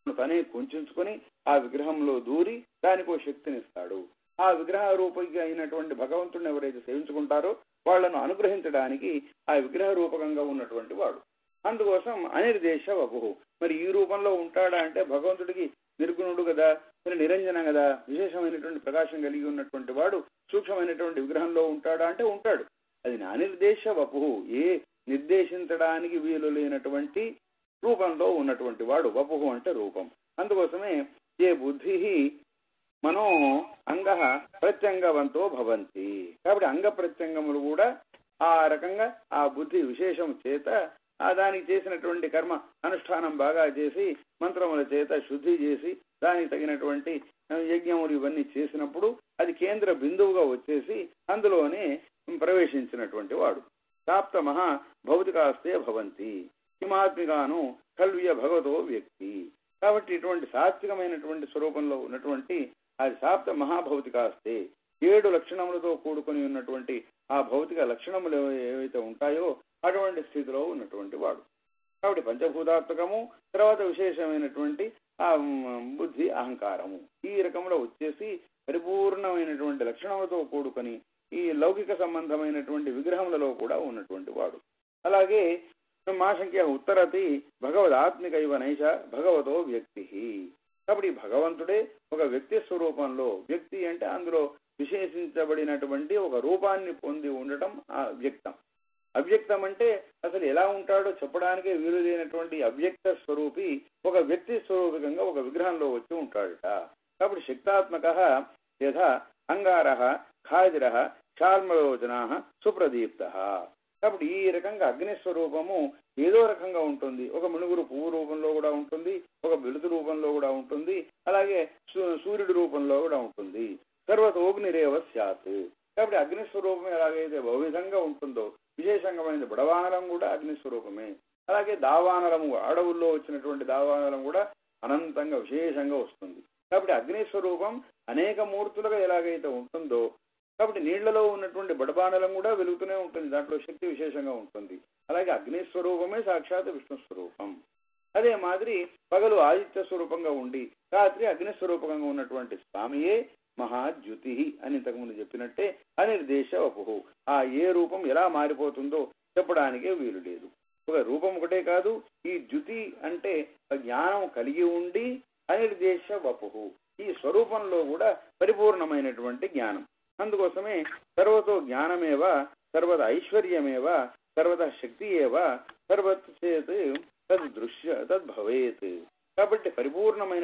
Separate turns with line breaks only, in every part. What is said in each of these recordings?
తనే కుంచుకొని ఆ విగ్రహంలో దూరి దానికి ఒక శక్తినిస్తాడు ఆ విగ్రహ రూపంగా అయినటువంటి భగవంతుడిని ఎవరైతే సేవించుకుంటారో వాళ్లను అనుగ్రహించడానికి ఆ విగ్రహ రూపకంగా ఉన్నటువంటి వాడు అందుకోసం అనిర్దేశ వపు మరి ఈ రూపంలో ఉంటాడా అంటే భగవంతుడికి నిర్గుణుడు కదా మరి నిరంజన కదా విశేషమైనటువంటి ప్రకాశం కలిగి ఉన్నటువంటి వాడు సూక్ష్మమైనటువంటి విగ్రహంలో ఉంటాడా అంటే ఉంటాడు అది అనిర్దేశ వపు ఏ నిర్దేశించడానికి వీలు లేనటువంటి రూపంలో ఉన్నటువంటి వాడు వపు అంటే రూపం అందుకోసమే ఏ బుద్ధి మనో అంగ ప్రత్యంగవంతో భవంతి కాబట్టి అంగ ప్రత్యంగములు కూడా ఆ రకంగా ఆ బుద్ధి విశేషం చేత ఆ దానికి చేసినటువంటి కర్మ అనుష్ఠానం బాగా చేసి మంత్రముల చేత శుద్ధి చేసి దానికి తగినటువంటి యజ్ఞములు ఇవన్నీ చేసినప్పుడు అది కేంద్ర బిందువుగా వచ్చేసి అందులోనే ప్రవేశించినటువంటి వాడు సాప్తమహ భౌతికాస్తే భవంతి హిమాత్మిగాను కల్వ్య భగవతో వ్యక్తి కాబట్టి ఇటువంటి సాత్వికమైనటువంటి స్వరూపంలో ఉన్నటువంటి అది సాప్త మహాభౌతికాస్తే ఏడు లక్షణములతో కూడుకొని ఉన్నటువంటి ఆ భౌతిక లక్షణములు ఏవైతే ఉంటాయో అటువంటి స్థితిలో ఉన్నటువంటి వాడు కాబట్టి పంచభూతాత్మకము తర్వాత విశేషమైనటువంటి ఆ బుద్ధి అహంకారము ఈ రకంలో వచ్చేసి పరిపూర్ణమైనటువంటి లక్షణములతో కూడుకొని ఈ లౌకిక సంబంధమైనటువంటి విగ్రహములలో కూడా ఉన్నటువంటి వాడు అలాగే మా సంఖ్య ఉత్తరతి భగవదాత్మిక ఇవ నైష భగవతో వ్యక్తి కాబట్టి భగవంతుడే ఒక వ్యక్తి స్వరూపంలో వ్యక్తి అంటే అందులో విశేషించబడినటువంటి ఒక రూపాన్ని పొంది ఉండటం ఆ వ్యక్తం అవ్యక్తం అంటే అసలు ఎలా ఉంటాడో చెప్పడానికే వీలు లేనటువంటి అవ్యక్త స్వరూపి ఒక వ్యక్తి స్వరూపకంగా ఒక విగ్రహంలో వచ్చి ఉంటాడట కాబట్టి శక్తాత్మక యథా అంగార ఖాదిర క్షాల్మలోచన సుప్రదీప్త కాబట్టి ఈ రకంగా అగ్ని స్వరూపము ఏదో రకంగా ఉంటుంది ఒక మినుగురు పువ్వు రూపంలో కూడా ఉంటుంది ఒక వెలుతు రూపంలో కూడా ఉంటుంది అలాగే సూర్యుడి రూపంలో కూడా ఉంటుంది సర్వతోగ్నిరేవ స్యాత్ కాబట్టి అగ్ని స్వరూపం ఎలాగైతే బహువిధంగా ఉంటుందో విశేషంగమైన బుడవానరం కూడా అగ్ని స్వరూపమే అలాగే దావానరము అడవుల్లో వచ్చినటువంటి దావానరం కూడా అనంతంగా విశేషంగా వస్తుంది కాబట్టి అగ్ని స్వరూపం అనేక మూర్తులుగా ఎలాగైతే ఉంటుందో కాబట్టి నీళ్లలో ఉన్నటువంటి బడబానలం కూడా వెలుగుతూనే ఉంటుంది దాంట్లో శక్తి విశేషంగా ఉంటుంది అలాగే అగ్ని స్వరూపమే సాక్షాత్ విష్ణు స్వరూపం అదే మాదిరి పగలు ఆదిత్య స్వరూపంగా ఉండి రాత్రి అగ్ని స్వరూపంగా ఉన్నటువంటి స్వామియే మహాద్యుతి అని ఇంతకుముందు చెప్పినట్టే అనిర్దేశ వపుహు ఆ ఏ రూపం ఎలా మారిపోతుందో చెప్పడానికే వీలు లేదు ఒక రూపం ఒకటే కాదు ఈ ద్యుతి అంటే జ్ఞానం కలిగి ఉండి అనిర్దేశ వపుహు ఈ స్వరూపంలో కూడా పరిపూర్ణమైనటువంటి జ్ఞానం అందుకోసమే సర్వతో జ్ఞానమేవ సర్వత ఐశ్వర్యమేవ సర్వత శక్తి ఏవ సర్వత్ చేత్ తద్ దృశ్య తద్భవేత్ కాబట్టి పరిపూర్ణమైన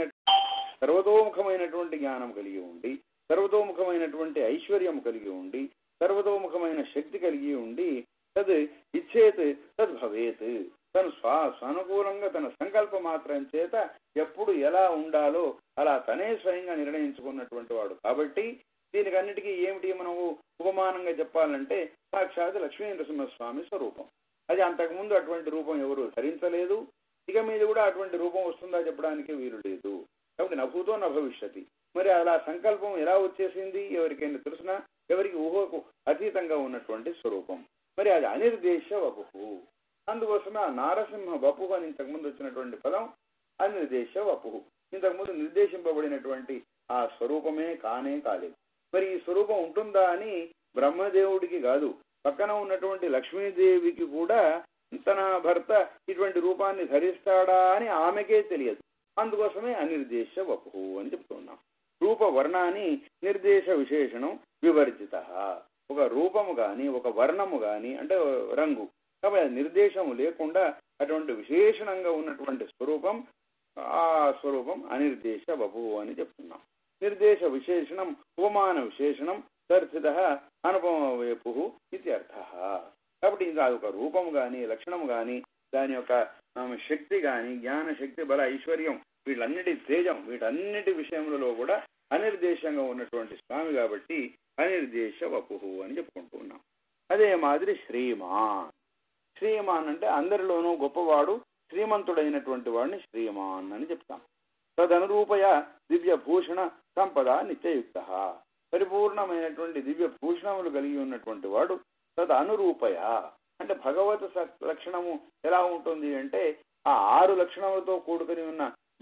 సర్వతోముఖమైనటువంటి జ్ఞానం కలిగి ఉండి సర్వతోముఖమైనటువంటి ఐశ్వర్యం కలిగి ఉండి సర్వతోముఖమైన శక్తి కలిగి ఉండి తద్ ఇచ్చేత్ తద్భవేత్ తను స్వా స్వానుకూలంగా తన సంకల్ప మాత్రం చేత ఎప్పుడు ఎలా ఉండాలో అలా తనే స్వయంగా నిర్ణయించుకున్నటువంటి వాడు కాబట్టి దీనికి అన్నిటికీ ఏమిటి మనము ఉపమానంగా చెప్పాలంటే సాక్షాత్ లక్ష్మీ నరసింహస్వామి స్వరూపం అది అంతకుముందు అటువంటి రూపం ఎవరు ధరించలేదు ఇక మీద కూడా అటువంటి రూపం వస్తుందా చెప్పడానికి వీలు లేదు కాబట్టి నభూతో నభవిష్యతి మరి అలా సంకల్పం ఎలా వచ్చేసింది ఎవరికైనా తెలుసునా ఎవరికి ఊహకు అతీతంగా ఉన్నటువంటి స్వరూపం మరి అది అనిర్దేశ వపుహు అందుకోసమే ఆ నారసింహ వపుహు అని ఇంతకుముందు వచ్చినటువంటి పదం అనిర్దేశ వపుహు ఇంతకుముందు నిర్దేశింపబడినటువంటి ఆ స్వరూపమే కానే కాలేదు మరి ఈ స్వరూపం ఉంటుందా అని బ్రహ్మదేవుడికి కాదు పక్కన ఉన్నటువంటి లక్ష్మీదేవికి కూడా తన భర్త ఇటువంటి రూపాన్ని ధరిస్తాడా అని ఆమెకే తెలియదు అందుకోసమే అనిర్దేశ వపు అని చెప్తున్నాం రూప వర్ణాన్ని నిర్దేశ విశేషణం వివర్జిత ఒక రూపము గాని ఒక వర్ణము గాని అంటే రంగు కాబట్టి నిర్దేశము లేకుండా అటువంటి విశేషణంగా ఉన్నటువంటి స్వరూపం ఆ స్వరూపం అనిర్దేశ వపు అని చెప్తున్నాం నిర్దేశ విశేషణం ఉపమాన విశేషణం దర్శిత అనుపమ వేపు ఇది అర్థ కాబట్టి ఇంకా ఒక రూపం గాని లక్షణం గాని దాని యొక్క శక్తి గాని జ్ఞాన శక్తి బల ఐశ్వర్యం వీటన్నిటి తేజం వీటన్నిటి విషయములలో కూడా అనిర్దేశంగా ఉన్నటువంటి స్వామి కాబట్టి అనిర్దేశ వపుహు అని చెప్పుకుంటూ ఉన్నాం అదే మాదిరి శ్రీమాన్ శ్రీమాన్ అంటే అందరిలోనూ గొప్పవాడు శ్రీమంతుడైనటువంటి వాడిని శ్రీమాన్ అని చెప్తాం తదనురూపయ దివ్య భూషణ సంపద నిత్యయుక్త పరిపూర్ణమైనటువంటి దివ్య భూషణములు కలిగి ఉన్నటువంటి వాడు తద్ అనురూపయ అంటే భగవత్ లక్షణము ఎలా ఉంటుంది అంటే ఆ ఆరు లక్షణములతో కూడుకొని ఉన్న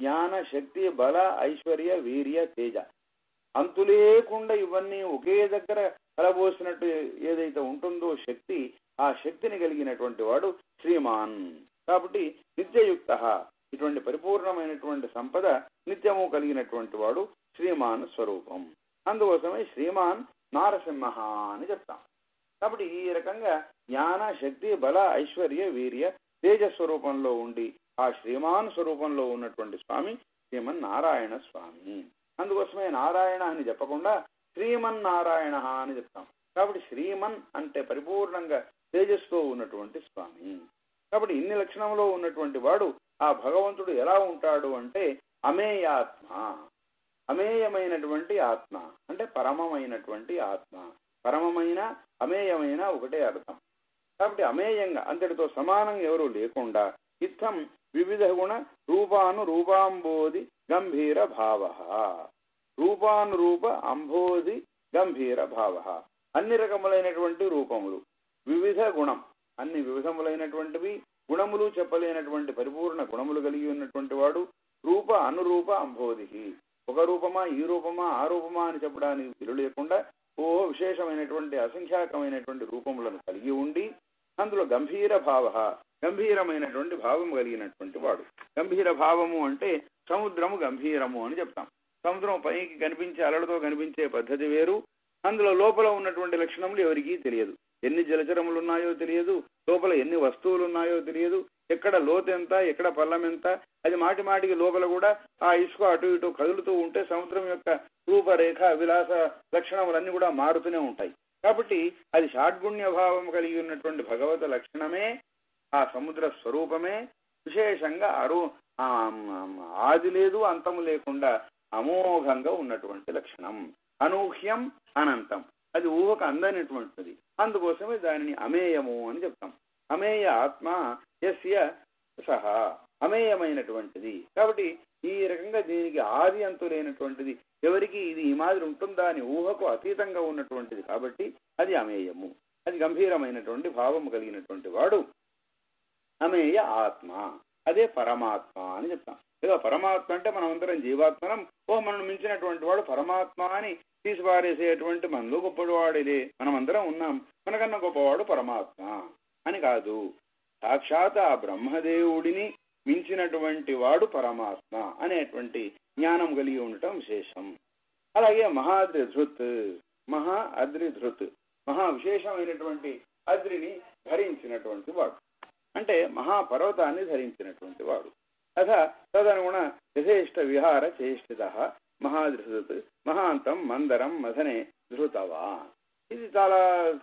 జ్ఞాన శక్తి బల ఐశ్వర్య వీర్య తేజ అంతు లేకుండా ఇవన్నీ ఒకే దగ్గర కలబోసినట్టు ఏదైతే ఉంటుందో శక్తి ఆ శక్తిని కలిగినటువంటి వాడు శ్రీమాన్ కాబట్టి నిత్యయుక్త ఇటువంటి పరిపూర్ణమైనటువంటి సంపద నిత్యము కలిగినటువంటి వాడు శ్రీమాన్ స్వరూపం అందుకోసమే శ్రీమాన్ నారసింహ అని చెప్తాం కాబట్టి ఈ రకంగా జ్ఞాన శక్తి బల ఐశ్వర్య వీర్య తేజ స్వరూపంలో ఉండి ఆ శ్రీమాన్ స్వరూపంలో ఉన్నటువంటి స్వామి శ్రీమన్ నారాయణ స్వామి అందుకోసమే నారాయణ అని చెప్పకుండా శ్రీమన్నారాయణ అని చెప్తాం కాబట్టి శ్రీమన్ అంటే పరిపూర్ణంగా తేజస్తో ఉన్నటువంటి స్వామి కాబట్టి ఇన్ని లక్షణంలో ఉన్నటువంటి వాడు ఆ భగవంతుడు ఎలా ఉంటాడు అంటే అమేయాత్మ అమేయమైనటువంటి ఆత్మ అంటే పరమమైనటువంటి ఆత్మ పరమమైన అమేయమైన ఒకటే అర్థం కాబట్టి అమేయంగా అంతటితో సమానం ఎవరు లేకుండా ఇత్తం వివిధ గుణ రూపాను రూపాంబోధి గంభీర భావ రూపానురూప అంబోధి గంభీర భావ అన్ని రకములైనటువంటి రూపములు వివిధ గుణం అన్ని వివిధములైనటువంటివి గుణములు చెప్పలేనటువంటి పరిపూర్ణ గుణములు కలిగి ఉన్నటువంటి వాడు రూప అనురూప అంబోధి ఒక రూపమా ఈ రూపమా ఆ రూపమా అని చెప్పడానికి వీలు లేకుండా ఓ విశేషమైనటువంటి అసంఖ్యాకమైనటువంటి రూపములను కలిగి ఉండి అందులో గంభీర భావ గంభీరమైనటువంటి భావము కలిగినటువంటి వాడు గంభీర భావము అంటే సముద్రము గంభీరము అని చెప్తాం సముద్రం పైకి కనిపించే అలలతో కనిపించే పద్ధతి వేరు అందులో లోపల ఉన్నటువంటి లక్షణములు ఎవరికీ తెలియదు ఎన్ని జలచరములు ఉన్నాయో తెలియదు లోపల ఎన్ని వస్తువులు ఉన్నాయో తెలియదు ఎక్కడ లోతు ఎంత ఎక్కడ పల్లం ఎంత అది మాటి మాటికి లోపల కూడా ఆ ఇసుక అటు ఇటు కదులుతూ ఉంటే సముద్రం యొక్క రూపరేఖ విలాస లక్షణములన్నీ కూడా మారుతూనే ఉంటాయి కాబట్టి అది షాడ్గుణ్య భావం కలిగి ఉన్నటువంటి భగవత లక్షణమే ఆ సముద్ర స్వరూపమే విశేషంగా అరు ఆది లేదు అంతము లేకుండా అమోఘంగా ఉన్నటువంటి లక్షణం అనూహ్యం అనంతం అది ఊహకు అందనటువంటిది అందుకోసమే దానిని అమేయము అని చెప్తాం అమేయ ఆత్మ యస్య సహా అమేయమైనటువంటిది కాబట్టి ఈ రకంగా దీనికి ఆది అంతు లేనటువంటిది ఎవరికి ఇది ఈ మాదిరి ఉంటుందా అని ఊహకు అతీతంగా ఉన్నటువంటిది కాబట్టి అది అమేయము అది గంభీరమైనటువంటి భావము కలిగినటువంటి వాడు అమేయ ఆత్మ అదే పరమాత్మ అని చెప్తాం ఏదో పరమాత్మ అంటే మనం అందరం జీవాత్మనం ఓ మనం మించినటువంటి వాడు పరమాత్మ అని తీసిపారేసేటువంటి మనలో గొప్పవాడిలే మనమందరం ఉన్నాం మనకన్నా గొప్పవాడు పరమాత్మ అని కాదు సాక్షాత్ ఆ బ్రహ్మదేవుడిని మించినటువంటి వాడు పరమాత్మ అనేటువంటి జ్ఞానం కలిగి ఉండటం విశేషం అలాగే మహాద్రిధృత్ మహా అద్రిధృత్ మహా విశేషమైనటువంటి అద్రిని ధరించినటువంటి వాడు అంటే మహాపర్వతాన్ని ధరించినటువంటి వాడు అథ తదనుగుణ యథేష్ట విహార చేష్టిత మహాధృత్ మహాంతం మందరం మథనే ధృతవా ఇది చాలా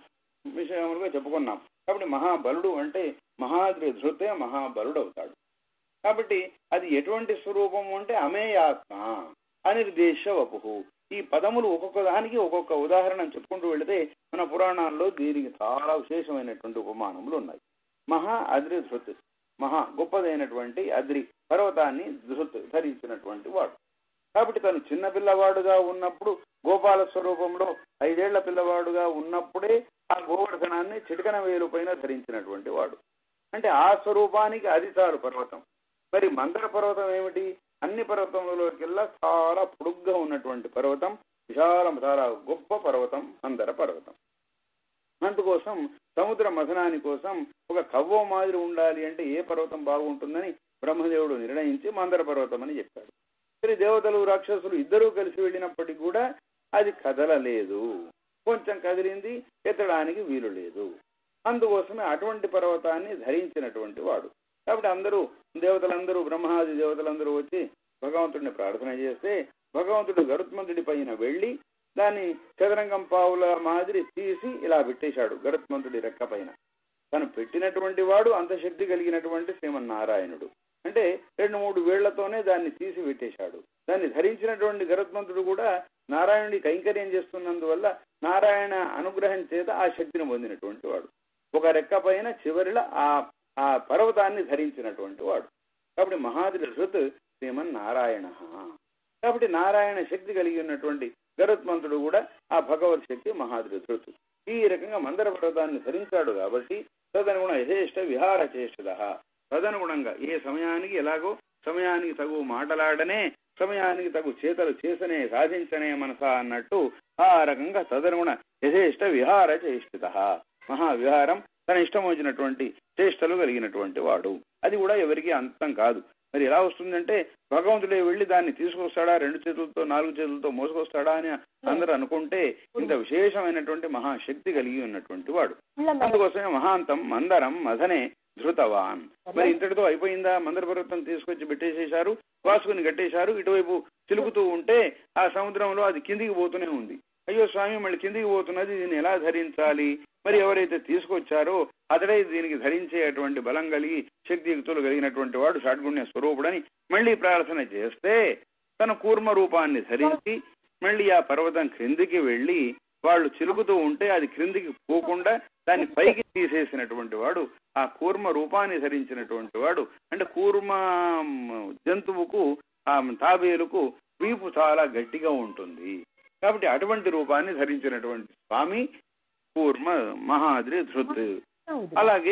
విషయములుగా చెప్పుకున్నాం కాబట్టి మహాబలుడు అంటే మహాద్రి ధృతే మహాబలుడు అవుతాడు కాబట్టి అది ఎటువంటి స్వరూపము అంటే అమేయాత్మ అనిర్దేశ వపు ఈ పదములు ఒక్కొక్క దానికి ఒక్కొక్క ఉదాహరణ చెప్పుకుంటూ వెళితే మన పురాణాల్లో దీనికి చాలా విశేషమైనటువంటి ఉపమానములు ఉన్నాయి మహా అద్రి ధృత్ మహా గొప్పదైనటువంటి అద్రి పర్వతాన్ని ధృత్ ధరించినటువంటి వాడు కాబట్టి తను చిన్న పిల్లవాడుగా ఉన్నప్పుడు గోపాల స్వరూపంలో ఐదేళ్ల పిల్లవాడుగా ఉన్నప్పుడే ఆ గోవర్ధనాన్ని చిటికన వేలు పైన ధరించినటువంటి వాడు అంటే ఆ స్వరూపానికి అది చాలు పర్వతం మరి మందర పర్వతం ఏమిటి అన్ని పర్వతములలోకెల్లా చాలా పొడుగ్గా ఉన్నటువంటి పర్వతం విశాలం చాలా గొప్ప పర్వతం మందర పర్వతం అందుకోసం సముద్ర మథనాని కోసం ఒక కవ్వ మాదిరి ఉండాలి అంటే ఏ పర్వతం బాగుంటుందని బ్రహ్మదేవుడు నిర్ణయించి మందర పర్వతం అని చెప్పాడు మరి దేవతలు రాక్షసులు ఇద్దరూ కలిసి వెళ్ళినప్పటికీ కూడా అది కదలలేదు కొంచెం కదిలింది ఎత్తడానికి వీలు లేదు అందుకోసమే అటువంటి పర్వతాన్ని ధరించినటువంటి వాడు కాబట్టి అందరూ దేవతలందరూ బ్రహ్మాది దేవతలందరూ వచ్చి భగవంతుడిని ప్రార్థన చేస్తే భగవంతుడు గరుత్మంతుడి పైన వెళ్ళి దాన్ని చదరంగం పావుల మాదిరి తీసి ఇలా పెట్టేశాడు గరుత్మంతుడి రెక్క పైన తను పెట్టినటువంటి వాడు అంత శక్తి కలిగినటువంటి శ్రీమన్నారాయణుడు అంటే రెండు మూడు వేళ్లతోనే దాన్ని తీసి పెట్టేశాడు దాన్ని ధరించినటువంటి గరుత్మంతుడు కూడా నారాయణుడి కైంకర్యం చేస్తున్నందువల్ల నారాయణ అనుగ్రహం చేత ఆ శక్తిని పొందినటువంటి వాడు ఒక రెక్క పైన చివరిలో ఆ ఆ పర్వతాన్ని ధరించినటువంటి వాడు కాబట్టి మహాదిరి ధృత్ శ్రీమన్ నారాయణ కాబట్టి నారాయణ శక్తి కలిగి ఉన్నటువంటి గరుత్మంతుడు కూడా ఆ భగవత్ శక్తి మహాదిరి ధృత్ ఈ రకంగా మందర పర్వతాన్ని ధరించాడు కాబట్టి తదనుగుణ యథేష్ట విహార చేష్టద తదనుగుణంగా ఏ సమయానికి ఎలాగో సమయానికి తగు మాటలాడనే సమయానికి తగు చేతలు చేసనే సాధించనే మనసా అన్నట్టు ఆ రకంగా తదనుగుణ యథేష్ట విహార చేష్టిత మహావిహారం తన ఇష్టం వచ్చినటువంటి చేష్టలు కలిగినటువంటి వాడు అది కూడా ఎవరికి అంతం కాదు మరి ఎలా వస్తుందంటే భగవంతుడే వెళ్లి దాన్ని తీసుకొస్తాడా రెండు చేతులతో నాలుగు చేతులతో మోసుకొస్తాడా అని అందరూ అనుకుంటే ఇంత విశేషమైనటువంటి మహాశక్తి కలిగి ఉన్నటువంటి వాడు అందుకోసమే మహాంతం మందరం మధనే ధృతవాన్ మరి ఇంతటితో అయిపోయిందా మందర పర్వతం తీసుకొచ్చి పెట్టేసేశారు వాసుకుని కట్టేశారు ఇటువైపు చిలుకుతూ ఉంటే ఆ సముద్రంలో అది కిందికి పోతూనే ఉంది అయ్యో స్వామి మళ్ళీ కిందికి పోతున్నది దీన్ని ఎలా ధరించాలి మరి ఎవరైతే తీసుకొచ్చారో అతడే దీనికి ధరించేటువంటి బలం కలిగి శక్తియుక్తులు కలిగినటువంటి వాడు షడ్గుణ్య స్వరూపుడని మళ్ళీ ప్రార్థన చేస్తే తన కూర్మ రూపాన్ని ధరించి మళ్ళీ ఆ పర్వతం క్రిందికి వెళ్లి వాళ్ళు చిలుకుతూ ఉంటే అది క్రిందికి పోకుండా దాన్ని పైకి తీసేసినటువంటి వాడు ఆ కూర్మ రూపాన్ని ధరించినటువంటి వాడు అంటే కూర్మ జంతువుకు ఆ తాబేలుకు వీపు చాలా గట్టిగా ఉంటుంది కాబట్టి అటువంటి రూపాన్ని ధరించినటువంటి స్వామి కూర్మ మహాద్రి ధృత్ అలాగే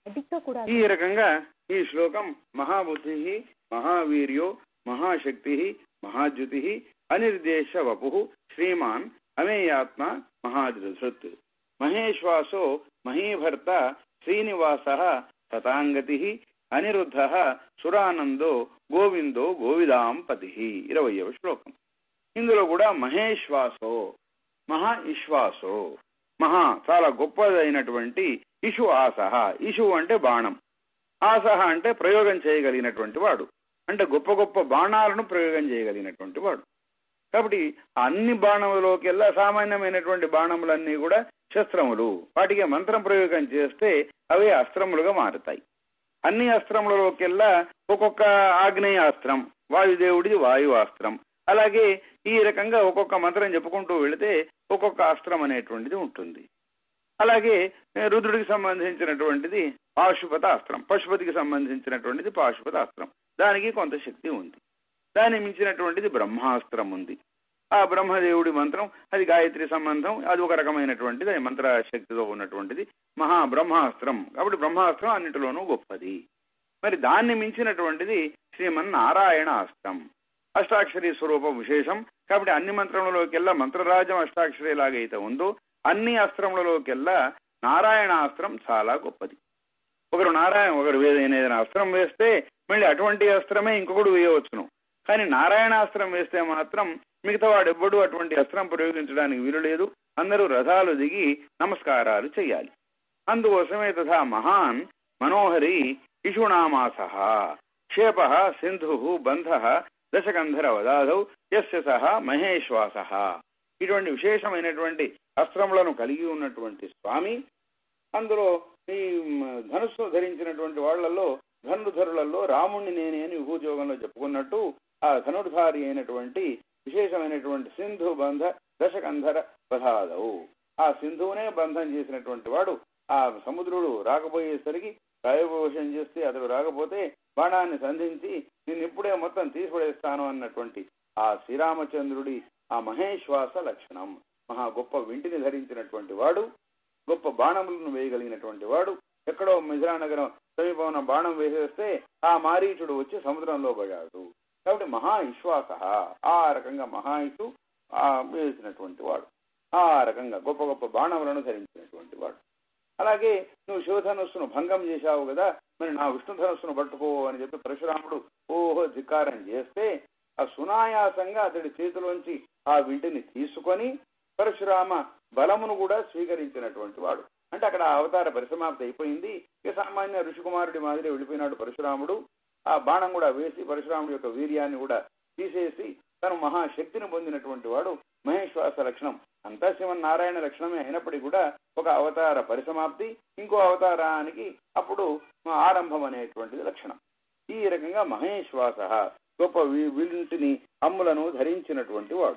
ఈ రకంగా ఈ శ్లోకం మహాబుద్ధి మహావీర్యో మహాశక్తి మహాద్యుతి అనిర్దేశ వపు శ్రీమాన్ అమేయాత్మ మహాద్రిధృత్ మహేశ్వాసో మహీభర్త శ్రీనివాస తతాంగతి అనిరుద్ధ సురానందో గోవిందో గోవిదాం పతి ఇరవయవ శ్లోకం ఇందులో కూడా మహేశ్వాసో మహా ఇశ్వాసో మహా చాలా గొప్పదైనటువంటి ఇషు ఆసహ ఇషు అంటే బాణం ఆసహ అంటే ప్రయోగం చేయగలిగినటువంటి వాడు అంటే గొప్ప గొప్ప బాణాలను ప్రయోగం చేయగలిగినటువంటి వాడు కాబట్టి అన్ని బాణములలోకెల్లా సామాన్యమైనటువంటి బాణములన్నీ కూడా శస్త్రములు వాటికి మంత్రం ప్రయోగం చేస్తే అవి అస్త్రములుగా మారుతాయి అన్ని అస్త్రములలోకెల్లా ఒక్కొక్క ఆగ్నేయాస్త్రం వాయుదేవుడిది వాయువాస్త్రం అలాగే ఈ రకంగా ఒక్కొక్క మంత్రం చెప్పుకుంటూ వెళితే ఒక్కొక్క అస్త్రం అనేటువంటిది ఉంటుంది అలాగే రుద్రుడికి సంబంధించినటువంటిది పాశుపత అస్త్రం పశుపతికి సంబంధించినటువంటిది పాశుపత అస్త్రం దానికి కొంత శక్తి ఉంది దాన్ని మించినటువంటిది బ్రహ్మాస్త్రం ఉంది ఆ బ్రహ్మదేవుడి మంత్రం అది గాయత్రి సంబంధం అది ఒక రకమైనటువంటిది అది మంత్ర శక్తితో ఉన్నటువంటిది మహా బ్రహ్మాస్త్రం కాబట్టి బ్రహ్మాస్త్రం అన్నిటిలోనూ గొప్పది మరి దాన్ని మించినటువంటిది శ్రీమన్నారాయణ అస్త్రం అష్టాక్షరి స్వరూప విశేషం కాబట్టి అన్ని మంత్రములలోకెల్లా మంత్రరాజం అష్టాక్షరి ఎలాగైతే ఉందో అన్ని అస్త్రములలోకెల్లా నారాయణాస్త్రం చాలా గొప్పది ఒకరు నారాయణ ఒకరు ఏదైనా అస్త్రం వేస్తే మళ్ళీ అటువంటి అస్త్రమే ఇంకొకడు వేయవచ్చును కానీ నారాయణాస్త్రం వేస్తే మాత్రం మిగతా వాడెవ్వడు అటువంటి అస్త్రం ప్రయోగించడానికి వీలు లేదు అందరూ రథాలు దిగి నమస్కారాలు చెయ్యాలి అందుకోసమే తథా మహాన్ మనోహరి ఇషునామాస క్షేప సింధు బంధ దశకంధర వదాధౌ యస్య సహ మహేశ్వాస ఇటువంటి విశేషమైనటువంటి అస్త్రములను కలిగి ఉన్నటువంటి స్వామి అందులో ఈ ధనుస్సు ధరించినటువంటి వాళ్లలో ధనుధరులలో రాముణ్ణి నేనే అని విభూజోగంలో చెప్పుకున్నట్టు ఆ ధనుర్ధారి అయినటువంటి విశేషమైనటువంటి సింధు బంధ దశకంధర బధాదవు ఆ సింధువునే బంధం చేసినటువంటి వాడు ఆ సముద్రుడు రాకపోయేసరికి రాయభోషం చేస్తే అతడు రాకపోతే బాణాన్ని సంధించి నేను ఇప్పుడే మొత్తం తీసిపడేస్తాను అన్నటువంటి ఆ శ్రీరామచంద్రుడి ఆ మహేశ్వాస లక్షణం మహా గొప్ప వింటిని ధరించినటువంటి వాడు గొప్ప బాణములను వేయగలిగినటువంటి వాడు ఎక్కడో మిథిలానగరం సమీపమున బాణం వేసేస్తే ఆ మారీచుడు వచ్చి సముద్రంలో పడాడు కాబట్టి మహా విశ్వాస ఆ రకంగా మహాయిషు ఆ వేసినటువంటి వాడు ఆ రకంగా గొప్ప గొప్ప బాణములను ధరించినటువంటి వాడు అలాగే నువ్వు శివధనుస్సును భంగం చేశావు కదా మరి నా విష్ణు ధనుస్సును పట్టుకో అని చెప్పి పరశురాముడు ఓహో ధిక్కారం చేస్తే ఆ సునాయాసంగా అతడి చేతిలోంచి ఆ వింటిని తీసుకొని పరశురామ బలమును కూడా స్వీకరించినటువంటి వాడు అంటే అక్కడ అవతార పరిసమాప్తి అయిపోయింది ఇక సామాన్య ఋషికుమారుడి మాదిరి వెళ్ళిపోయినాడు పరశురాముడు ఆ బాణం కూడా వేసి పరశురాముడి యొక్క వీర్యాన్ని కూడా తీసేసి తను మహాశక్తిని పొందినటువంటి వాడు మహేశ్వాస లక్షణం అంతా శివనారాయణ లక్షణమే అయినప్పటికీ కూడా ఒక అవతార పరిసమాప్తి ఇంకో అవతారానికి అప్పుడు ఆరంభం అనేటువంటిది లక్షణం ఈ రకంగా మహేశ్వాస గొప్ప వీటిని అమ్ములను ధరించినటువంటి వాడు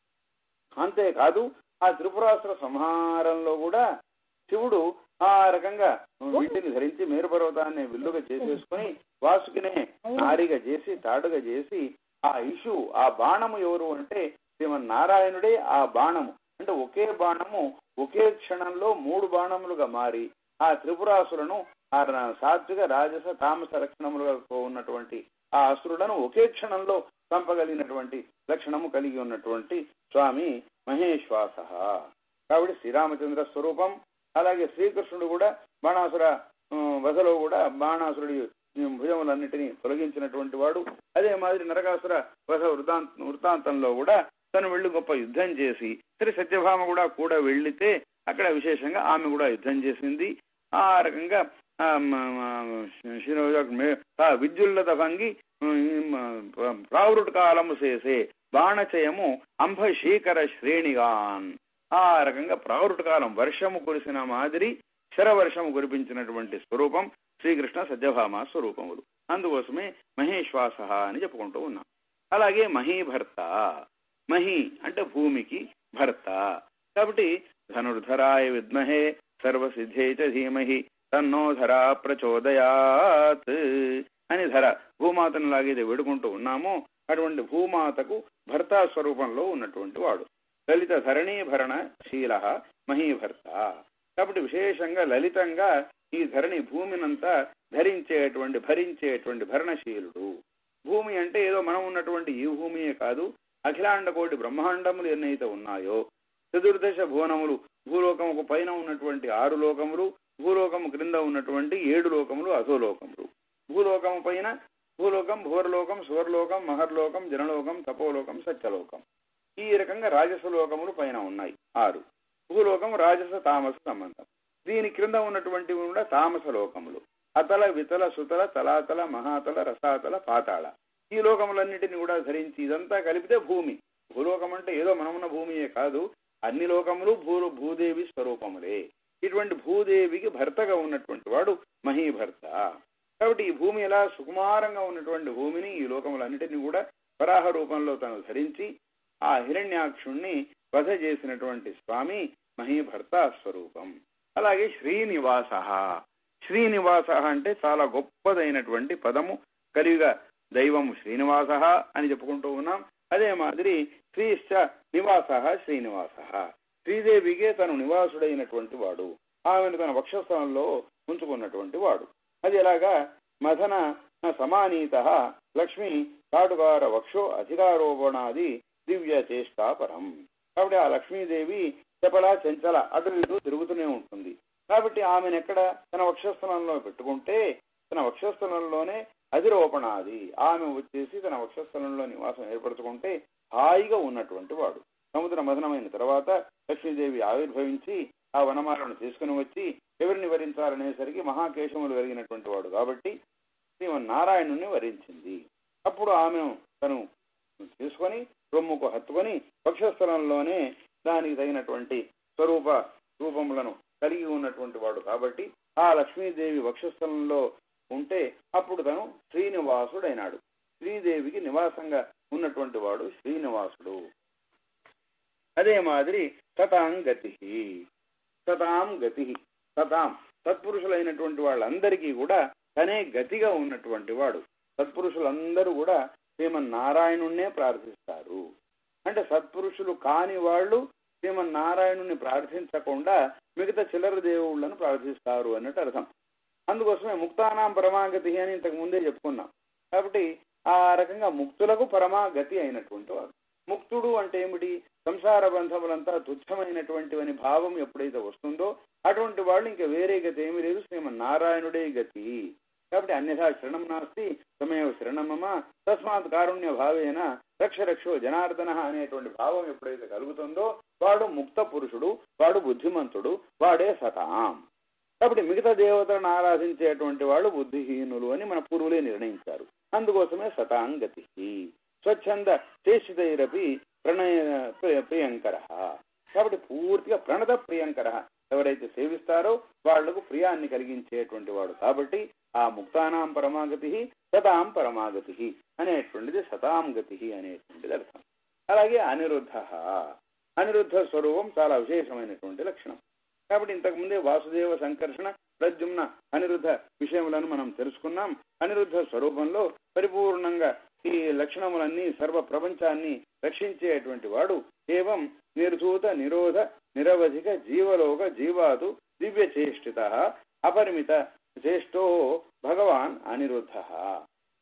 అంతేకాదు ఆ త్రిపురాసుర సంహారంలో కూడా శివుడు ఆ రకంగా వీటిని ధరించి మేరు పర్వతాన్ని విల్లుగా చేసేసుకుని వాసుకినే నారిగా చేసి తాడుగా చేసి ఆ ఇషు ఆ బాణము ఎవరు అంటే శ్రీమన్నారాయణుడే ఆ బాణము అంటే ఒకే బాణము ఒకే క్షణంలో మూడు బాణములుగా మారి ఆ త్రిపురాసులను ఆ సాత్విక రాజస తామస లక్షణములుగా ఉన్నటువంటి ఆ అసురులను ఒకే క్షణంలో చంపగలిగినటువంటి లక్షణము కలిగి ఉన్నటువంటి స్వామి మహేశ్వాస కాబట్టి శ్రీరామచంద్ర స్వరూపం అలాగే శ్రీకృష్ణుడు కూడా బాణాసుర ఆ, వధలో కూడా బాణాసురుడి భుజములన్నిటినీ తొలగించినటువంటి వాడు అదే మాదిరి నరకాసుర వధ వృతాంత వృత్తాంతంలో కూడా తను వెళ్లి గొప్ప యుద్ధం చేసి శ్రీ సత్యభామ కూడా కూడా వెళ్లితే అక్కడ విశేషంగా ఆమె కూడా యుద్ధం చేసింది ఆ రకంగా ఆ, మ- మ- శిరోజ- మే- ఆ విద్యుల్లత భంగి ప్రావృట్ కాలము చేసే బాణచయము అంభశీకర శ్రేణిగాన్ ఆ రకంగా ప్రావృట్ కాలం వర్షము కురిసిన మాదిరి శరవర్షము కురిపించినటువంటి స్వరూపం శ్రీకృష్ణ సత్యభామ స్వరూపములు అందుకోసమే మహేశ్వాస అని చెప్పుకుంటూ ఉన్నాం అలాగే మహీభర్త మహి అంటే భూమికి భర్త కాబట్టి ధనుర్ధరాయ విద్మహే సర్వసిద్ధే చ ధీమహి తన్నో ధరా ప్రచోదయాత్ అని ధర భూమాతను లాగేది వేడుకుంటూ ఉన్నామో అటువంటి భూమాతకు భర్తా స్వరూపంలో ఉన్నటువంటి వాడు లలిత ధరణీ భరణ శీల మహీభర్త కాబట్టి విశేషంగా లలితంగా ఈ ధరణి భూమినంతా ధరించేటువంటి భరించేటువంటి భరణశీలుడు భూమి అంటే ఏదో మనం ఉన్నటువంటి ఈ భూమియే కాదు అఖిలాండ కోటి బ్రహ్మాండములు ఎన్నైతే ఉన్నాయో చతుర్దశ భువనములు భూలోకముకు పైన ఉన్నటువంటి ఆరు లోకములు భూలోకము క్రింద ఉన్నటువంటి ఏడు లోకములు అధోలోకములు భూలోకము పైన భూలోకం భూవర్లోకం సువర్లోకం మహర్లోకం జనలోకం తపోలోకం సత్యలోకం ఈ రకంగా రాజస లోకములు పైన ఉన్నాయి ఆరు భూలోకం రాజస తామస సంబంధం దీని క్రింద ఉన్నటువంటివి కూడా తామస లోకములు అతల వితల సుతల తలాతల మహాతల రసాతల పాతాళ ఈ లోకములన్నిటిని కూడా ధరించి ఇదంతా కలిపితే భూమి భూలోకం అంటే ఏదో మనమున్న భూమియే కాదు అన్ని లోకములు భూ భూదేవి స్వరూపములే ఇటువంటి భూదేవికి భర్తగా ఉన్నటువంటి వాడు మహీభర్త కాబట్టి ఈ భూమి ఎలా సుకుమారంగా ఉన్నటువంటి భూమిని ఈ లోకములన్నిటిని కూడా వరాహ రూపంలో తను ధరించి ఆ హిరణ్యాక్షుణ్ణి వధ చేసినటువంటి స్వామి మహీభర్త స్వరూపం అలాగే శ్రీనివాస శ్రీనివాస అంటే చాలా గొప్పదైనటువంటి పదము కలిగా దైవము శ్రీనివాస అని చెప్పుకుంటూ ఉన్నాం అదే మాదిరి శ్రీశ్చ నివాస శ్రీనివాస శ్రీదేవికే తను నివాసుడైనటువంటి వాడు ఆమెను తన వక్షస్థలంలో ఉంచుకున్నటువంటి వాడు అది ఎలాగా మథన సమానీత లక్ష్మి కాటుకార వక్షో అధికారోపణాది దివ్య చేష్టాపరం కాబట్టి ఆ లక్ష్మీదేవి చపల చెంచల అటు ఇటు తిరుగుతూనే ఉంటుంది కాబట్టి ఆమెను ఎక్కడ తన వక్షస్థలంలో పెట్టుకుంటే తన వక్షస్థలంలోనే అధిరోపణాది ఆమె వచ్చేసి తన వక్షస్థలంలో నివాసం ఏర్పరచుకుంటే హాయిగా ఉన్నటువంటి వాడు సముద్ర మదనమైన తర్వాత లక్ష్మీదేవి ఆవిర్భవించి ఆ వనమాలను తీసుకుని వచ్చి ఎవరిని వరించాలనేసరికి మహాకేశములు కలిగినటువంటి వాడు కాబట్టి శ్రీమన్నారాయణుని వరించింది అప్పుడు ఆమెను తను తీసుకొని రొమ్ముకు హత్తుకొని వక్షస్థలంలోనే దానికి తగినటువంటి స్వరూప రూపములను కలిగి ఉన్నటువంటి వాడు కాబట్టి ఆ లక్ష్మీదేవి వక్షస్థలంలో ఉంటే అప్పుడు తను శ్రీనివాసుడైనాడు శ్రీదేవికి నివాసంగా ఉన్నటువంటి వాడు శ్రీనివాసుడు అదే మాదిరి సతాం గతి సతాం గతి సతాం సత్పురుషులైనటువంటి వాళ్ళందరికీ కూడా తనే గతిగా ఉన్నటువంటి వాడు సత్పురుషులందరూ కూడా శ్రీమన్నారాయణుణ్ణే ప్రార్థిస్తారు అంటే సత్పురుషులు కాని వాళ్ళు శ్రీమన్నారాయణుని ప్రార్థించకుండా మిగతా చిల్లర దేవుళ్ళను ప్రార్థిస్తారు అన్నట్టు అర్థం అందుకోసమే ముక్తానాం పరమాగతి అని ఇంతకు ముందే చెప్పుకున్నాం కాబట్టి ఆ రకంగా ముక్తులకు పరమాగతి అయినటువంటి వాడు ముక్తుడు అంటే ఏమిటి సంసార బంధములంతా తుచ్చమైనటువంటివని భావం ఎప్పుడైతే వస్తుందో అటువంటి వాళ్ళు ఇంకా వేరే గతి ఏమీ లేదు శ్రీమన్నారాయణుడే గతి కాబట్టి అన్యథా శరణం నాస్తి సమయ శరణమమ తస్మాత్ కారుణ్య భావేన రక్ష రక్షో జనార్దన అనేటువంటి భావం ఎప్పుడైతే కలుగుతుందో వాడు ముక్త పురుషుడు వాడు బుద్ధిమంతుడు వాడే సతాం కాబట్టి మిగతా దేవతలను ఆరాధించేటువంటి వాళ్ళు బుద్ధిహీనులు అని మన పూర్వులే నిర్ణయించారు అందుకోసమే సతాంగతి స్వచ్ఛంద చేసిదైరపి ప్రణయ ప్రియ- ప్రియంకర కాబట్టి పూర్తిగా ప్రణత ప్రియంకర ఎవరైతే సేవిస్తారో వాళ్లకు ప్రియాన్ని కలిగించేటువంటి వాడు కాబట్టి ఆ ముక్తానాం పరమాగతి సతాం పరమాగతి అనేటువంటిది సతాం గతి అనేటువంటిది అర్థం అలాగే అనిరుద్ధ అనిరుద్ధ స్వరూపం చాలా విశేషమైనటువంటి లక్షణం కాబట్టి ఇంతకు ముందే వాసుదేవ సంకర్షణ ప్రద్యుమ్న అనిరుద్ధ విషయములను మనం తెలుసుకున్నాం అనిరుద్ధ స్వరూపంలో పరిపూర్ణంగా ఈ లక్షణములన్నీ సర్వ ప్రపంచాన్ని రక్షించేటువంటి వాడు ఏవం నిర్ధూత నిరోధ నిరవధిక జీవలోక జీవాదు దివ్య చేష్టిత అపరిమిత చేష్టో భగవాన్ అనిరుద్ధ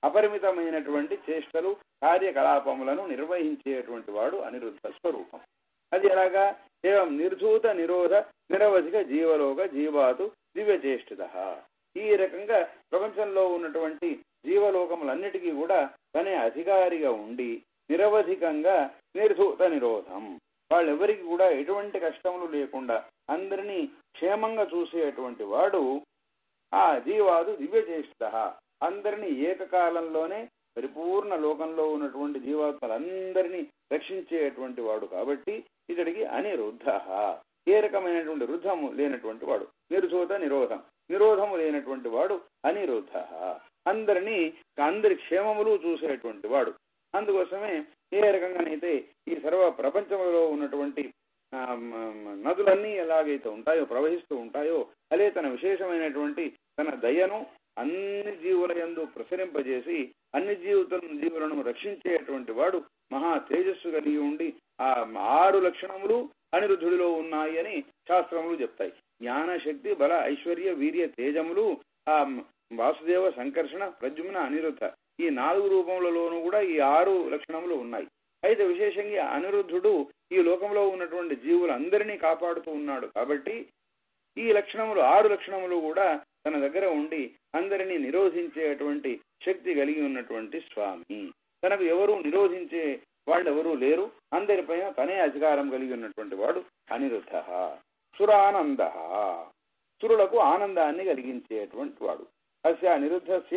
అపరిమితమైనటువంటి చేష్టలు కార్యకలాపములను నిర్వహించేటువంటి వాడు అనిరుద్ధ స్వరూపం అది ఎలాగా ఏం నిర్ధూత నిరోధ నిరవధిక జీవలోక జీవాతు దివ్యచేష్టిత ఈ రకంగా ప్రపంచంలో ఉన్నటువంటి జీవలోకములన్నిటికీ కూడా తనే అధికారిగా ఉండి నిరవధికంగా నిర్ధూత నిరోధం వాళ్ళెవరికి కూడా ఎటువంటి కష్టములు లేకుండా అందరినీ క్షేమంగా చూసేటువంటి వాడు ఆ జీవాదు దివ్యచేష్ట అందరినీ ఏకకాలంలోనే పరిపూర్ణ లోకంలో ఉన్నటువంటి జీవాత్మలందరినీ రక్షించేటువంటి వాడు కాబట్టి ఇతడికి అనిరుద్ధ ఏ రకమైనటువంటి రుద్ధము లేనటువంటి వాడు నిర్ధూత నిరోధం నిరోధము లేనటువంటి వాడు అనిరుద్ధ అందరినీ అందరి క్షేమములు చూసేటువంటి వాడు అందుకోసమే ఏ రకంగానైతే ఈ సర్వ ప్రపంచంలో ఉన్నటువంటి ఆ, మ, మ, నదులన్నీ ఎలాగైతే ఉంటాయో ప్రవహిస్తూ ఉంటాయో అదే తన విశేషమైనటువంటి తన దయను అన్ని జీవుల యందు ప్రసరింపజేసి అన్ని జీవితం జీవులను రక్షించేటువంటి వాడు మహా తేజస్సు కలిగి ఉండి ఆ ఆరు లక్షణములు అనిరుద్ధుడిలో ఉన్నాయి అని శాస్త్రములు చెప్తాయి జ్ఞాన శక్తి బల ఐశ్వర్య వీర్య తేజములు ఆ వాసుదేవ సంకర్షణ ప్రద్యుమ్న అనిరుద్ధ ఈ నాలుగు రూపములలోనూ కూడా ఈ ఆరు లక్షణములు ఉన్నాయి అయితే విశేషంగా అనిరుద్ధుడు ఈ లోకంలో ఉన్నటువంటి జీవులందరినీ కాపాడుతూ ఉన్నాడు కాబట్టి ఈ లక్షణములు ఆరు లక్షణములు కూడా తన దగ్గర ఉండి అందరినీ నిరోధించేటువంటి శక్తి కలిగి ఉన్నటువంటి స్వామి తనకు ఎవరు నిరోధించే వాళ్ళెవరూ లేరు అందరిపైన తనే అధికారం కలిగి ఉన్నటువంటి వాడు అనిరుద్ధ సురానంద సురులకు ఆనందాన్ని కలిగించేటువంటి వాడు అస్య అనిరుద్ధస్య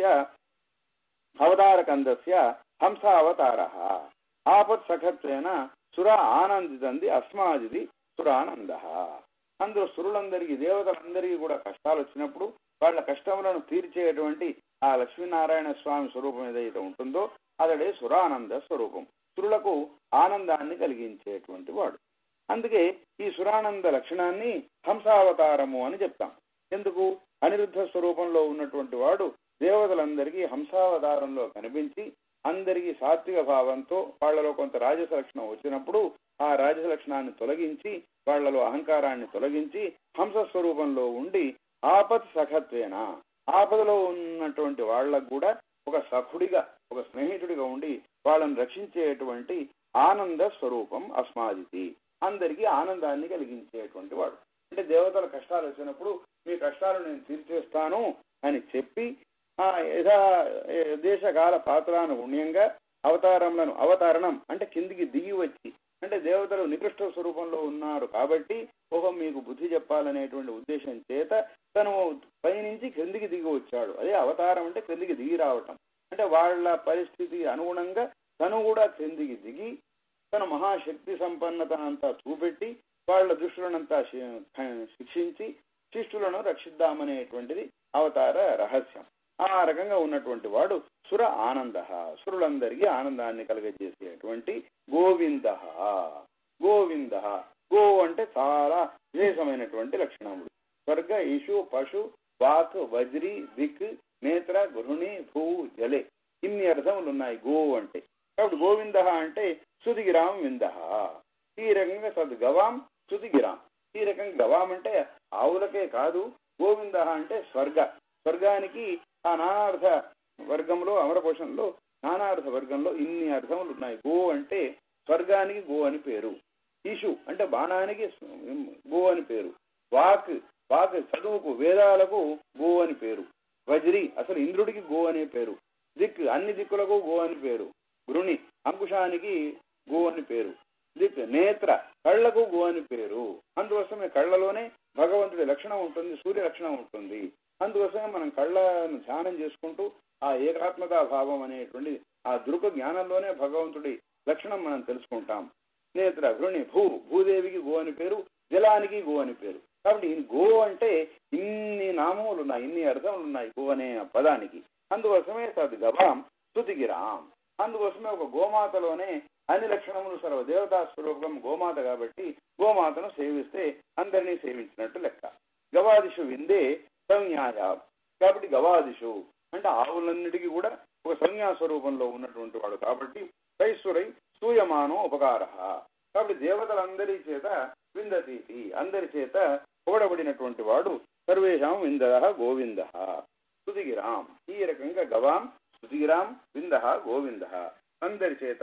అవతారకందస్య హంసావతార ఆపత్ సఖత్వేన సుర ఆనందితంది అస్మాదిది సురానంద అందులో సురులందరికీ దేవతలందరికీ కూడా కష్టాలు వచ్చినప్పుడు వాళ్ళ కష్టములను తీర్చేటువంటి ఆ లక్ష్మీనారాయణ స్వామి స్వరూపం ఏదైతే ఉంటుందో అతడే సురానంద స్వరూపం సురులకు ఆనందాన్ని కలిగించేటువంటి వాడు అందుకే ఈ సురానంద లక్షణాన్ని హంసావతారము అని చెప్తాం ఎందుకు అనిరుద్ధ స్వరూపంలో ఉన్నటువంటి వాడు దేవతలందరికీ హంసావతారంలో కనిపించి అందరికీ సాత్విక భావంతో వాళ్లలో కొంత రాజస లక్షణం వచ్చినప్పుడు ఆ రాజస లక్షణాన్ని తొలగించి వాళ్లలో అహంకారాన్ని తొలగించి హంస స్వరూపంలో ఉండి ఆపత్ సఖత్వేన ఆపదలో ఉన్నటువంటి వాళ్ళకు కూడా ఒక సఖుడిగా ఒక స్నేహితుడిగా ఉండి వాళ్ళని రక్షించేటువంటి ఆనంద స్వరూపం అస్మాదితి అందరికీ ఆనందాన్ని కలిగించేటువంటి వాడు అంటే దేవతల కష్టాలు వచ్చినప్పుడు మీ కష్టాలు నేను తీర్చేస్తాను అని చెప్పి ఆ యథా దేశకాల పాత్రానుగుణ్యంగా అవతారములను అవతరణం అంటే కిందికి దిగి వచ్చి అంటే దేవతలు నికృష్ట స్వరూపంలో ఉన్నారు కాబట్టి ఓహో మీకు బుద్ధి చెప్పాలనేటువంటి ఉద్దేశం చేత తను పైనుంచి క్రిందికి దిగి వచ్చాడు అదే అవతారం అంటే క్రిందికి దిగి రావటం అంటే వాళ్ళ పరిస్థితి అనుగుణంగా తను కూడా క్రిందికి దిగి తన మహాశక్తి సంపన్నతనంతా చూపెట్టి వాళ్ళ దుష్టులనంతా శిక్షించి శిష్టులను రక్షిద్దామనేటువంటిది అవతార రహస్యం ఆ రకంగా ఉన్నటువంటి వాడు సుర ఆనంద సురులందరికీ ఆనందాన్ని కలగజేసేటువంటి గోవింద గోవింద గో అంటే చాలా విశేషమైనటువంటి లక్షణములు స్వర్గ ఇషు పశు వాక్ వజ్రి దిక్ నేత్ర గృహిణి భూ జలే ఇన్ని అర్థములు ఉన్నాయి గో అంటే కాబట్టి గోవింద అంటే సుదిగిరాం వింద ఈ రకంగా సద్గవాం సుదిగిరాం ఈ రకంగా గవాం అంటే ఆవులకే కాదు గోవింద అంటే స్వర్గ స్వర్గానికి ఆ నానార్థ వర్గంలో అమరకోశంలో నానార్థ వర్గంలో ఇన్ని అర్థములు ఉన్నాయి గో అంటే స్వర్గానికి గో అని పేరు ఈషు అంటే బాణానికి గో అని పేరు వాక్ వాక్ చదువుకు వేదాలకు గో అని పేరు వజ్రి అసలు ఇంద్రుడికి గో అనే పేరు దిక్ అన్ని దిక్కులకు గో అని పేరు గృణి అంకుశానికి గో అని పేరు దిక్ నేత్ర కళ్లకు గో అని పేరు అందుకోసమే కళ్ళలోనే భగవంతుడి లక్షణం ఉంటుంది సూర్య లక్షణం ఉంటుంది అందుకోసమే మనం కళ్ళను ధ్యానం చేసుకుంటూ ఆ ఏకాత్మతా భావం అనేటువంటి ఆ దృక జ్ఞానంలోనే భగవంతుడి లక్షణం మనం తెలుసుకుంటాం నేత్ర గృణి భూ భూదేవికి గో అని పేరు జలానికి గో అని పేరు కాబట్టి ఈ గో అంటే ఇన్ని నామములు ఉన్నాయి ఇన్ని అర్థములు ఉన్నాయి గో అనే పదానికి అందుకోసమే తద్ గవాం స్తుతిగిరాం అందుకోసమే ఒక గోమాతలోనే అన్ని లక్షణములు సర్వ దేవతా స్వరూపం గోమాత కాబట్టి గోమాతను సేవిస్తే అందరినీ సేవించినట్టు లెక్క గవాదిషు విందే సంజ్ఞాయ కాబట్టి గవాదిషు అంటే ఆవులన్నిటికీ కూడా ఒక సంజ్ఞా స్వరూపంలో ఉన్నటువంటి వాడు కాబట్టి కైశ్వరై స్తూయమానో ఉపకార కాబట్టి దేవతలందరి చేత విందతీతి అందరి చేత పొగడబడినటువంటి వాడు సర్వేషాం వింద గోవింద స్తుతిగిరాం ఈ రకంగా గవాం సుధీరాం వింద గోవింద అందరి చేత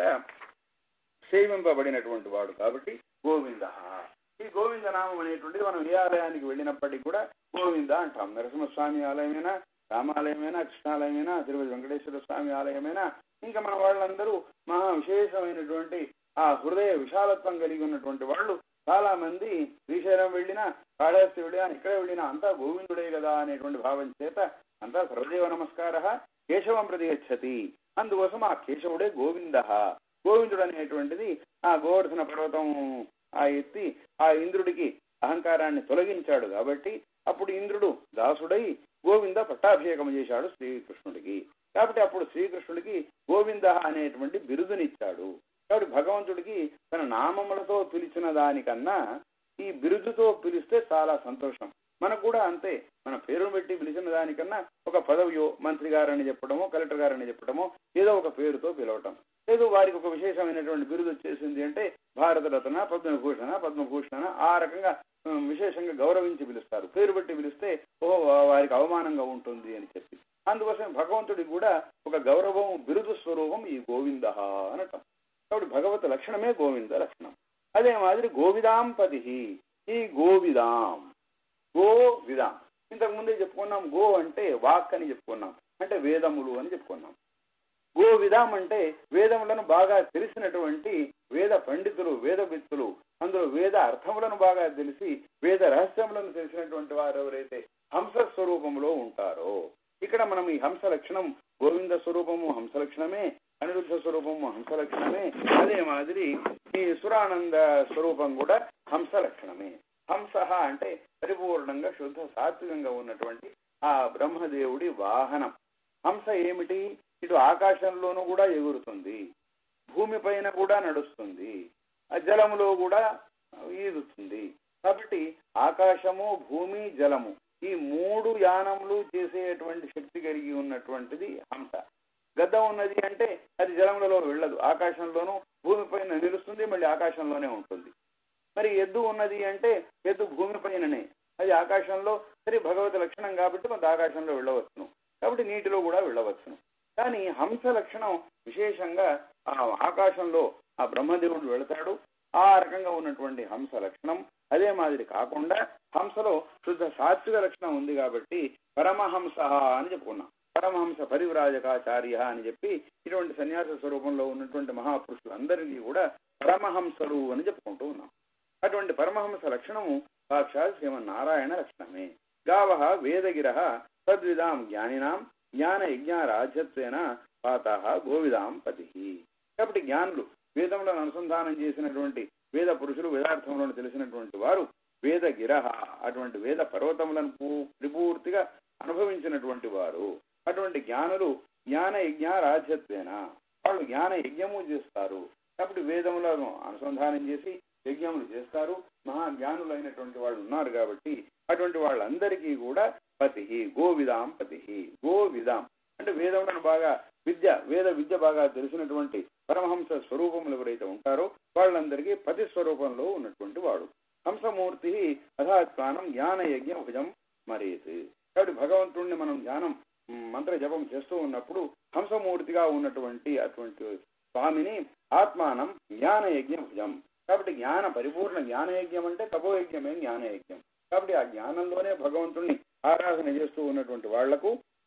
సేవింపబడినటువంటి వాడు కాబట్టి గోవింద ఈ గోవింద నామం అనేటువంటిది మనం ఏ ఆలయానికి వెళ్ళినప్పటికీ కూడా గోవింద అంటాం నరసింహస్వామి ఆలయమైనా రామాలయమైనా కృష్ణాలయమైనా తిరుపతి వెంకటేశ్వర స్వామి ఆలయమైనా ఇంకా మన వాళ్ళందరూ మహా విశేషమైనటువంటి ఆ హృదయ విశాలత్వం కలిగి ఉన్నటువంటి వాళ్ళు చాలా మంది శ్రీశైలం వెళ్ళినా కాళహస్తి వెళ్ళినా ఇక్కడ వెళ్ళినా అంతా గోవిందుడే కదా అనేటువంటి భావం చేత అంతా సర్వదేవ నమస్కార కేశవం ప్రతిగచ్చతి అందుకోసం ఆ కేశవుడే గోవింద గోవిందుడు అనేటువంటిది ఆ గోవర్ధన పర్వతం ఆ ఎత్తి ఆ ఇంద్రుడికి అహంకారాన్ని తొలగించాడు కాబట్టి అప్పుడు ఇంద్రుడు దాసుడై గోవింద పట్టాభిషేకం చేశాడు శ్రీకృష్ణుడికి కాబట్టి అప్పుడు శ్రీకృష్ణుడికి గోవింద అనేటువంటి బిరుదునిచ్చాడు కాబట్టి భగవంతుడికి తన నామములతో పిలిచిన దానికన్నా ఈ బిరుదుతో పిలిస్తే చాలా సంతోషం మనకు కూడా అంతే మన పేరును పెట్టి పిలిచిన దానికన్నా ఒక పదవియో మంత్రి గారని చెప్పడమో కలెక్టర్ గారని చెప్పడమో ఏదో ఒక పేరుతో పిలవటం లేదు వారికి ఒక విశేషమైనటువంటి బిరుదు వచ్చేసింది అంటే భారతరత్న పద్మభూషణ పద్మభూషణ ఆ రకంగా ఉమ్, విశేషంగా గౌరవించి పిలుస్తారు పేరు పెట్టి పిలిస్తే ఓ వారికి అవమానంగా ఉంటుంది అని చెప్పి అందుకోసం భగవంతుడికి కూడా ఒక గౌరవం బిరుదు స్వరూపం ఈ గోవింద అనటం కాబట్టి భగవత్ లక్షణమే గోవింద లక్షణం అదే మాదిరి గోవిదాంపతి ఈ గోవిదాం గో విదాం ఇంతకు ముందే చెప్పుకున్నాం గో అంటే వాక్ అని చెప్పుకున్నాం అంటే వేదములు అని చెప్పుకున్నాం గో విధాం అంటే వేదములను బాగా తెలిసినటువంటి వేద పండితులు వేద విత్తులు అందులో వేద అర్థములను బాగా తెలిసి వేద రహస్యములను తెలిసినటువంటి వారు ఎవరైతే హంస స్వరూపంలో ఉంటారో ఇక్కడ మనం ఈ హంస లక్షణం గోవింద స్వరూపము హంస లక్షణమే అనిరుద్ధ స్వరూపము హంస లక్షణమే అదే మాదిరి ఈ సురానంద స్వరూపం కూడా హంస లక్షణమే హంస అంటే పరిపూర్ణంగా శుద్ధ సాత్వికంగా ఉన్నటువంటి ఆ బ్రహ్మదేవుడి వాహనం హంస ఏమిటి ఇటు ఆకాశంలోనూ కూడా ఎగురుతుంది భూమి పైన కూడా నడుస్తుంది ఆ జలములో కూడా ఈదుతుంది కాబట్టి ఆకాశము భూమి జలము ఈ మూడు యానములు చేసేటువంటి శక్తి కలిగి ఉన్నటువంటిది హంస గద్ద ఉన్నది అంటే అది జలములలో వెళ్ళదు ఆకాశంలోనూ భూమి పైన నిలుస్తుంది మళ్ళీ ఆకాశంలోనే ఉంటుంది మరి ఎద్దు ఉన్నది అంటే ఎద్దు భూమి పైననే అది ఆకాశంలో సరే భగవత్ లక్షణం కాబట్టి కొంత ఆకాశంలో వెళ్ళవచ్చును కాబట్టి నీటిలో కూడా వెళ్ళవచ్చును కానీ హంస లక్షణం విశేషంగా ఆ ఆకాశంలో ఆ బ్రహ్మదేవుడు వెళతాడు ఆ రకంగా ఉన్నటువంటి హంస లక్షణం అదే మాదిరి కాకుండా హంసలో శుద్ధ సాత్విక లక్షణం ఉంది కాబట్టి పరమహంస అని చెప్పుకున్నాం పరమహంస పరివ్రాజకాచార్య అని చెప్పి ఇటువంటి సన్యాస స్వరూపంలో ఉన్నటువంటి మహాపురుషులందరికీ కూడా పరమహంసలు అని చెప్పుకుంటూ ఉన్నాం అటువంటి పరమహంస లక్షణము సాక్షాత్ శ్రీమన్నారాయణ లక్షణమే గావ వేదగిర తద్విదాం జ్ఞానినాం జ్ఞాన యజ్ఞ రాజ్యత్వేన పాత గోవిదాం పతి కాబట్టి జ్ఞానులు వేదములను అనుసంధానం చేసినటువంటి వేద పురుషులు వేదార్థములను తెలిసినటువంటి వారు వేద గిరహ అటువంటి వేద పర్వతములను పూ- పరిపూర్తిగా అనుభవించినటువంటి వారు అటువంటి జ్ఞానులు జ్ఞాన యజ్ఞ రాజ్యత్వేన వాళ్ళు జ్ఞాన యజ్ఞము చేస్తారు కాబట్టి వేదములను అనుసంధానం చేసి యజ్ఞములు చేస్తారు మహా జ్ఞానులైనటువంటి వాళ్ళు ఉన్నారు కాబట్టి అటువంటి వాళ్ళందరికీ కూడా పతి గోవిదాం పతి గోవిదాం అంటే వేదములను బాగా విద్య వేద విద్య బాగా తెలిసినటువంటి పరమహంస స్వరూపములు ఎవరైతే ఉంటారో వాళ్ళందరికీ పతి స్వరూపంలో ఉన్నటువంటి వాడు హంసమూర్తి అథాత్మానం జ్ఞాన యజ్ఞ భుజం మరేత్ కాబట్టి భగవంతుణ్ణి మనం ధ్యానం మ్, మంత్ర జపం చేస్తూ ఉన్నప్పుడు హంసమూర్తిగా ఉన్నటువంటి అటువంటి స్వామిని ఆత్మానం జ్ఞాన యజ్ఞ భుజం కాబట్టి జ్ఞాన పరిపూర్ణ జ్ఞాన యజ్ఞం అంటే తపోయజ్ఞమే జ్ఞాన యజ్ఞం కాబట్టి ఆ జ్ఞానంలోనే భగవంతుణ్ణి ఆరాధన చేస్తూ ఉన్నటువంటి వాళ్లకు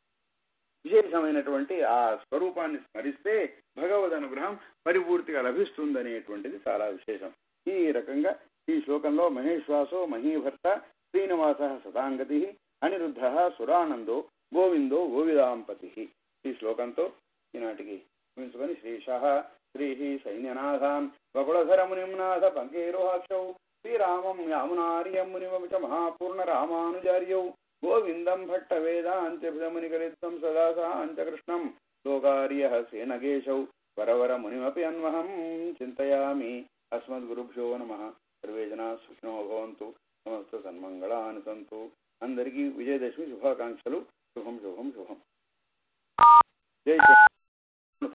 విశేషమైనటువంటి ఆ స్వరూపాన్ని స్మరిస్తే భగవద్ అనుగ్రహం పరిపూర్తిగా లభిస్తుందనేటువంటిది చాలా విశేషం ఈ రకంగా ఈ శ్లోకంలో మహేశ్వాసో మహీభర్త శ్రీనివాస సదాంగతి అనిరుద్ధ సురానందో గోవిందో గోవిదాంపతి ఈ శ్లోకంతో ఈనాటికి ముగించుకొని శ్రీశ శ్రీ సైన్యనాథాన్ బకుళధర మునింనాథ పంకేరోహాక్షౌ శ్రీరామం యామునార్యం మునిమచ మహాపూర్ణ రామానుజార్యౌ గోవిందం భట్ట వేదాంత్యభిధమునికలిత్తం సదా సాంచకృష్ణం లోకార్య సేనగేశౌ వరవర మునిమపి అన్వహం చింతయామి అస్మద్గురుభ్యో నమ సర్వే జనా సుఖినో భవంతు సమస్త సన్మంగళాని సంతు అందరికీ విజయదశమి శుభాకాంక్షలు